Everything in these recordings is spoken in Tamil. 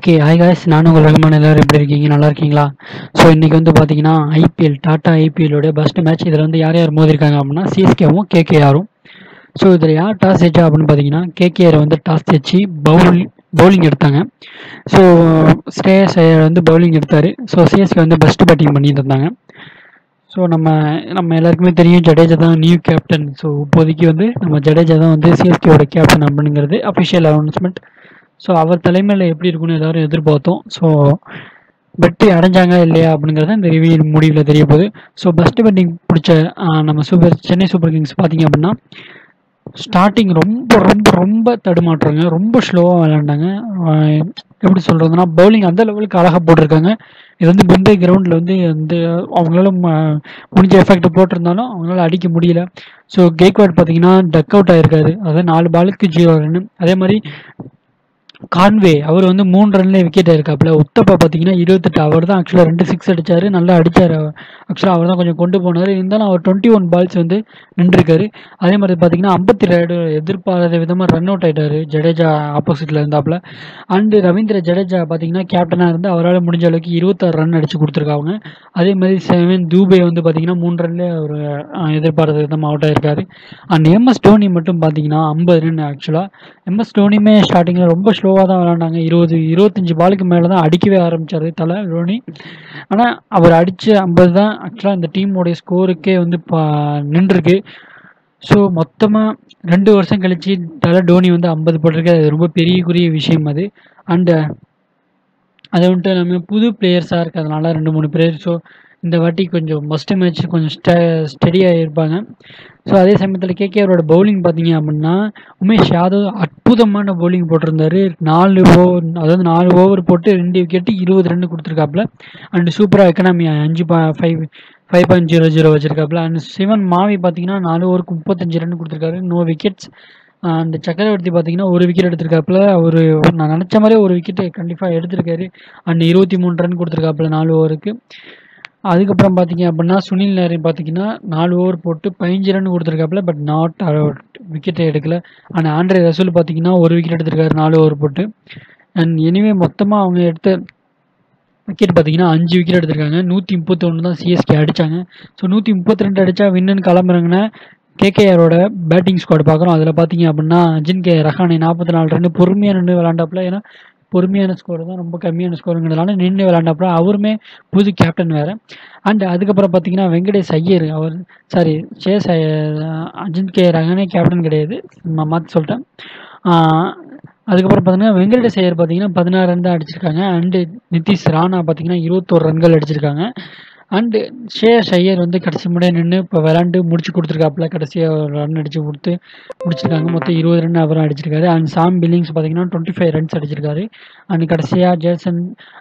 ஓகே ஹாய் காய்ஸ் நானும் உங்கள் ரகுமான் எல்லோரும் எப்படி இருக்கீங்க நல்லா இருக்கீங்களா ஸோ இன்றைக்கி வந்து பார்த்தீங்கன்னா ஐபிஎல் டாட்டா ஐபிஎல்லோட பெஸ்ட் மேட்ச் இதில் வந்து யார் யார் மோதிருக்காங்க அப்படின்னா சிஎஸ்கேவும் கேகேஆரும் ஸோ இதில் யார் டாஸ் ஜெயிச்சா அப்படின்னு பார்த்தீங்கன்னா கேகேஆர் வந்து டாஸ் ஜெயிச்சு பவுல் பவுலிங் எடுத்தாங்க ஸோ ஸ்ரேயஸ் ஐயர் வந்து பவுலிங் எடுத்தார் ஸோ சிஎஸ்கே வந்து பெஸ்ட் பேட்டிங் பண்ணிட்டு இருந்தாங்க ஸோ நம்ம நம்ம எல்லாருக்குமே தெரியும் ஜடேஜா தான் நியூ கேப்டன் ஸோ இப்போதைக்கு வந்து நம்ம ஜடேஜா தான் வந்து சிஎஸ்கேவோட கேப்டன் அப்படிங்கிறது அஃபிஷியல் அனௌன்ஸ்மெண்ட் ஸோ அவர் தலைமையில் எப்படி இருக்கும்னு எல்லாரும் எதிர்பார்த்தோம் ஸோ வெற்றி அடைஞ்சாங்க இல்லையா அப்படிங்கிறத இந்த ரிவ்யூ முடிவில் தெரிய போகுது ஸோ பெஸ்ட் பேட்டிங் பிடிச்ச ஆஹ், நம்ம சூப்பர் சென்னை சூப்பர் கிங்ஸ் பார்த்தீங்க அப்படின்னா ஸ்டார்டிங் ரொம்ப ரொம்ப ரொம்ப தடுமாற்றுறாங்க ரொம்ப ஸ்லோவாக விளையாண்டாங்க ஆஹ், எப்படி சொல்கிறதுனா பவுலிங் அந்த லெவலுக்கு அழகாக போட்டிருக்காங்க இது வந்து மும்பை கிரவுண்டில் வந்து வந்து அவங்களால ம- முடிஞ்ச எஃபெக்ட் போட்டிருந்தாலும் அவங்களால அடிக்க முடியல ஸோ கேக்வாட் பார்த்தீங்கன்னா டக் அவுட் ஆயிருக்காரு அதாவது நாலு பாலுக்கு ஜீரோ ரன் அதே மாதிரி கான்வே அவர் வந்து மூணு ரன்ல விக்கெட் ஆயிருக்காப்புல உத்தப்பா பார்த்தீங்கன்னா இருபத்தெட்டு அவர் தான் ஆக்சுவலாக ரெண்டு சிக்ஸ் அடிச்சாரு நல்லா அடிச்சார் ஆக்சுவலாக அவர் தான் கொஞ்சம் கொண்டு போனார் இருந்தாலும் அவர் டுவெண்ட்டி ஒன் பால்ஸ் வந்து நின்றுருக்காரு அதே மாதிரி பார்த்தீங்கன்னா ஐம்பத்தி ரெண்டு எதிர்பாராத விதமாக ரன் அவுட் ஆயிட்டாரு ஜடேஜா ஆப்போசிட்ல இருந்தாப்புல அண்டு ரவீந்திர ஜடேஜா பார்த்தீங்கன்னா கேப்டனாக இருந்து அவரால் முடிஞ்ச அளவுக்கு இருபத்தாறு ரன் அடிச்சு கொடுத்துருக்காங்க அதே மாதிரி செவன் தூபே வந்து பார்த்தீங்கன்னா மூணு ரன்ல அவர் எதிர்பாராத விதமாக அவுட் ஆயிருக்காரு அண்ட் எம்எஸ் தோனி மட்டும் பார்த்தீங்கன்னா ஐம்பது ரன் ஆக்சுவலாக எம்எஸ் தோனியுமே ஸ்டார்டிங்கில் ரொம்ப ஸ்லோவாக தான் விளாண்டாங்க இருபது இருபத்தஞ்சி பாலுக்கு மேலே தான் அடிக்கவே ஆரம்பிச்சாரு தலை தோனி ஆனால் அவர் அடித்த ஐம்பது தான் ஆக்சுவலாக இந்த டீமோடைய ஸ்கோருக்கே வந்து பா நின்றுருக்கு ஸோ மொத்தமாக ரெண்டு வருஷம் கழிச்சு தலை டோனி வந்து ஐம்பது போட்டிருக்கு அது ரொம்ப பெரிய குறிய விஷயம் அது அண்டு அதை வந்துட்டு நம்ம புது பிளேயர்ஸாக இருக்கிறதுனால ரெண்டு மூணு பிளேயர் ஸோ இந்த வாட்டி கொஞ்சம் ஃபஸ்ட்டு மேட்ச் கொஞ்சம் ஸ்டெ ஸ்டெடியாக இருப்பாங்க ஸோ அதே சமயத்தில் கேகேஆரோட பவுலிங் பார்த்தீங்க அப்படின்னா உமேஷ் யாதவ் அற்புதமான பவுலிங் போட்டிருந்தாரு நாலு ஓவர் அதாவது நாலு ஓவர் போட்டு ரெண்டு விக்கெட்டு இருபது ரன் கொடுத்துருக்காப்புல அண்டு சூப்பராக எக்கனாமி அஞ்சு பா five five point zero zero வச்சிருக்காப்புல அண்ட் சிவன் மாவி பார்த்தீங்கன்னா நாலு ஓவருக்கு முப்பத்தஞ்சு ரன் கொடுத்துருக்காரு நோ விக்கெட்ஸ் அந்த சக்கரவர்த்தி பார்த்தீங்கன்னா ஒரு விக்கெட் எடுத்திருக்காப்புல ஒரு நான் நினச்ச மாதிரியே ஒரு விக்கெட்டு கண்டிப்பாக எடுத்திருக்காரு அண்ட் இருபத்தி மூணு ரன் கொடுத்துருக்காப்புல நாலு ஓவருக்கு அதுக்கப்புறம் பார்த்தீங்க அப்படின்னா சுனில் நாரி பார்த்தீங்கன்னா நாலு ஓவர் போட்டு பதினஞ்சு ரன் கொடுத்துருக்காப்புல பட் நாட் விக்கெட்டை எடுக்கல ஆனால் ஆண்ட்ரே ரசூல் பார்த்தீங்கன்னா ஒரு விக்கெட் எடுத்திருக்காரு நாலு ஓவர் போட்டு அண்ட் எனிவே மொத்தமாக அவங்க எடுத்த விக்கெட் பார்த்தீங்கன்னா அஞ்சு விக்கெட் எடுத்திருக்காங்க நூற்றி முப்பத்தொன்று தான் சிஎஸ்கே அடித்தாங்க ஸோ நூற்றி முப்பத்தி ரெண்டு அடித்தா வின்னுன்னு கிளம்புறாங்கன்னா கேகேஆரோட பேட்டிங் ஸ்குவாட் பார்க்குறோம் அதில் பார்த்தீங்க அப்படின்னா அஜின்கே ரஹானே நாற்பத்தி நாலு ரன் பொறுமையாக நின்று விளாண்டாப்புல ஏன்னா பொறுமையான ஸ்கோர் தான் ரொம்ப கம்மியான ஸ்கோருங்கிறதுனால நின்று விளாண்டாப்புல அவருமே புது கேப்டன் வேறு அண்ட் அதுக்கப்புறம் பார்த்தீங்கன்னா வெங்கடேஷ் ஐயர் அவர் sorry chase Ajinkya Rahane captain கிடையாது நான் மாற்றி சொல்லிட்டேன் ஆஹ் அதுக்கப்புறம் பார்த்தீங்கன்னா வெங்கடேஷ் ஐயர் பார்த்தீங்கன்னா பதினாறு ரன் தான் அடிச்சிருக்காங்க அண்டு நிதிஷ் ராணா பார்த்தீங்கன்னா இருபத்தோரு ரன்கள் அடிச்சிருக்காங்க அண்டு ஷேயஸ் ஐயர் வந்து கடைசி முடிய நின்று இப்போ விளாண்டு முடிச்சு கொடுத்துருக்காப்புல கடைசியாக ஒரு ரன் அடிச்சு கொடுத்து முடிச்சிருக்காங்க மொத்தம் இருபது ரன் அவரும் அடிச்சிருக்காரு அண்ட் சாம் பில்லிங்ஸ் பார்த்தீங்கன்னா டுவெண்ட்டி ஃபைவ் ரன்ஸ் அடிச்சிருக்காரு அண்ட் கடைசியாக ஜேசன்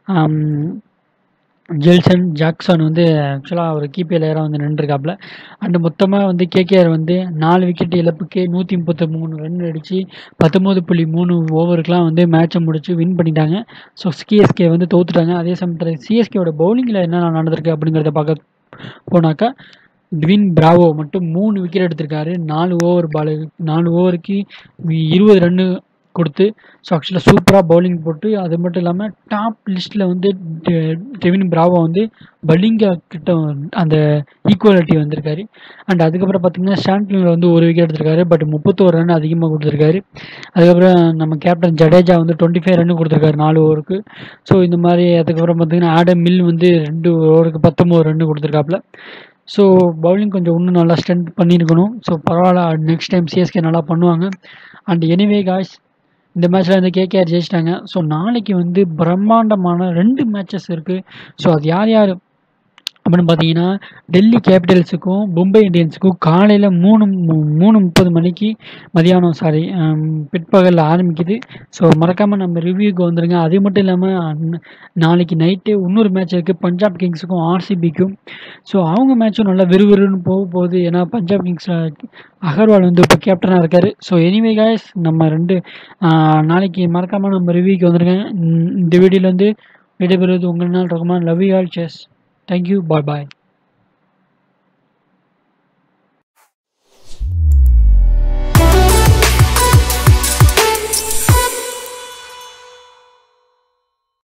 ஜெல்சன் ஜாக்சன் வந்து ஆக்சுவலாக அவர் கீ பிளேயராக வந்து நின்றுருக்காப்புல அண்டு மொத்தமாக வந்து கேகேஆர் வந்து நாலு விக்கெட் இழப்புக்கு நூற்றி முப்பத்தி மூணு ரன் அடித்து பத்தொம்போது புள்ளி மூணு ஓவருக்குலாம் வந்து மேட்சை முடிச்சு வின் பண்ணிட்டாங்க ஸோ சிஎஸ்கே வந்து தோத்துட்டாங்க அதே சமயத்தில் சிஎஸ்கேவோட பவுலிங்கில் என்ன நடந்திருக்கு அப்படிங்கிறத பார்க்க போனாக்கா ட்வின் பிராவோ மட்டும் மூணு விக்கெட் எடுத்திருக்காரு நாலு ஓவர் பாலு நாலு ஓவருக்கு இருபது ரன்னு கொடுத்து ஸோ ஆக்சுவலாக சூப்பராக பவுலிங் போட்டு அது மட்டும் இல்லாமல் டாப் லிஸ்ட்டில் வந்து டெ- டெவின் பிராவோ வந்து பலிங்கா கிட்ட அந்த ஈக்குவாலிட்டி வந்திருக்காரு அண்ட் அதுக்கப்புறம் பார்த்தீங்கன்னா ஷாண்ட்லர் வந்து ஒரு விக்கெட் எடுத்திருக்காரு பட் முப்பத்தோரு ரன் அதிகமாக கொடுத்துருக்காரு அதுக்கப்புறம் நம்ம கேப்டன் ஜடேஜா வந்து டுவெண்ட்டி ஃபைவ் ரன் கொடுத்துருக்காரு நாலு ஓவருக்கு ஸோ இந்த மாதிரி அதுக்கப்புறம் பார்த்தீங்கன்னா ஆடம் மில் வந்து ரெண்டு ஓவருக்கு பத்தொம்போது ரன் கொடுத்துருக்காப்புல ஸோ பவுலிங் கொஞ்சம் இன்னும் நல்லா ஸ்ட்ரென்த் பண்ணியிருக்கணும் ஸோ பரவாயில்ல நெக்ஸ்ட் டைம் சிஎஸ்கே நல்லா பண்ணுவாங்க அண்ட் எனிவே காய்ஸ் இந்த மேட்ச்சில் வந்து கேகேஆர் ஜெயிச்சிட்டாங்க ஸோ நாளைக்கு வந்து பிரம்மாண்டமான ரெண்டு மேட்சஸ் இருக்குது ஸோ அது யார் யார் அப்படின்னு பார்த்தீங்கன்னா டெல்லி கேபிட்டல்ஸுக்கும் மும்பை இந்தியன்ஸுக்கும் காலையில் மூணு மு- மூணு முப்பது மணிக்கு மதியானம் சாரி பிற்பகலில் ஆரம்பிக்குது ஸோ மறக்காமல் நம்ம ரிவ்யூக்கு வந்துடுங்க அது மட்டும் இல்லாமல் நாளைக்கு நைட்டு இன்னொரு மேட்ச் இருக்குது பஞ்சாப் கிங்ஸுக்கும் ஆர்சிபிக்கும் ஸோ அவங்க மேட்சும் நல்லா விறுவிறுன்னு போக போகுது ஏன்னா பஞ்சாப் கிங்ஸில் அகர்வால் வந்து இப்போ கேப்டனாக இருக்கார் ஸோ எனிவே காய்ஸ் நம்ம ரெண்டு ஆஹ், நாளைக்கு மறக்காமல் நம்ம ரிவ்யூக்கு வந்துருங்க இந்த வீடியோவில் வந்து விடைபெறுவது உங்கள் நாள் ரகுமான் லவ் யூ ஆல் செஸ் தேங்க்யூ பாய் பாய்